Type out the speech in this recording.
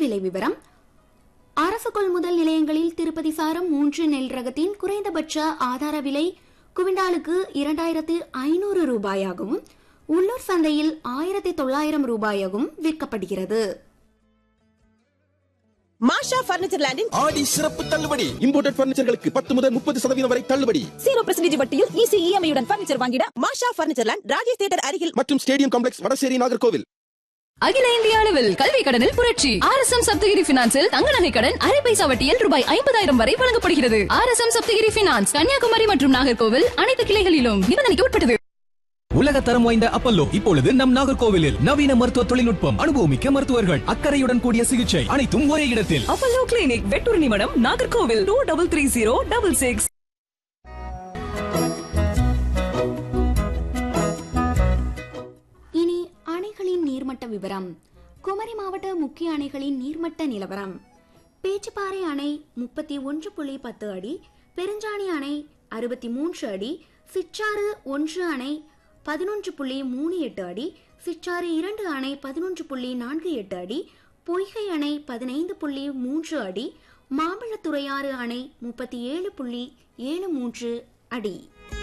விலை விவரம் அரசு கொள்முதல் நிலையங்களில் திருப்பதி சாரம் மூன்று நெல் ரகத்தின் குறைந்தபட்ச ஆதார விலை குவிண்டாலுக்கு இரண்டாயிரத்து ஐநூறு ரூபாயாகவும் உள்ளூர் சந்தையில் ஆயிரத்தி தொள்ளாயிரம் ரூபாயாகவும் விற்கப்படுகிறது மாஷா பர்னிச்சர் லேண்டின் ஆடி சிறப்பு தள்ளுபடி இம்போர்ட்டட் பர்னிச்சர்களுக்கு பத்து முதல் முப்பது சதவீதம் வரை தள்ளுபடி ஜீரோ பர்சன்டேஜ் வட்டியில் ஈஸி இஎம்ஐயுடன் பர்னிச்சர் வாங்கிட Masha furniture land Rajesh theatre அருகில் மற்றும் ஸ்டேடியம் காம்ப்ளெக்ஸ் வடசேரி நாகர்கோவில் அகில இந்திய அளவில் கல்வி கடனில் புரட்சி ஆர் எஸ் எம் சப்தகிரி பினான்சில் தங்க நகை கடன் அரை பைசா வட்டியில் ரூபாய் ஐம்பதாயிரம் வரை வழங்கப்படுகிறது R S M Saptagiri finance Kanniyakumari மற்றும் நாகர்கோவில் அனைத்து கிளைகளிலும் நிபந்தனைக்கு உட்பட்டது உலக தரம் வாய்ந்த அப்பல்லோ இப்பொழுது நம் நாகர்கோவிலில் நவீன மருத்துவ தொழில்நுட்பம் அனுபவமிக்க மருத்துவர்கள் அக்கறையுடன் கூடிய சிகிச்சை அனைத்தும் ஒரே இடத்தில் அப்பல்லோ கிளினிக் வெட்டூர் நிமடம் Nagercoil two double three zero double six இனி அணைகளின் நீர்மட்ட விவரம் குமரி மாவட்ட முக்கிய அணைகளின் நீர்மட்ட நிலவரம் பேச்சுப்பாறை அணை முப்பத்தி ஒன்று புள்ளி பத்து அடி பெருஞ்சாணி அணை அறுபத்தி மூன்று அடி சிற்றாறு ஒன்று அணை பதினொன்று புள்ளி மூணு எட்டு அடி சிற்றாறு இரண்டு அணை பதினொன்று புள்ளி நான்கு எட்டு அடி பொய்கை அணை பதினைந்து புள்ளி மூன்று அடி மாம்பழத்துறையாறு அணை முப்பத்தி ஏழு புள்ளி ஏழு மூன்று அடி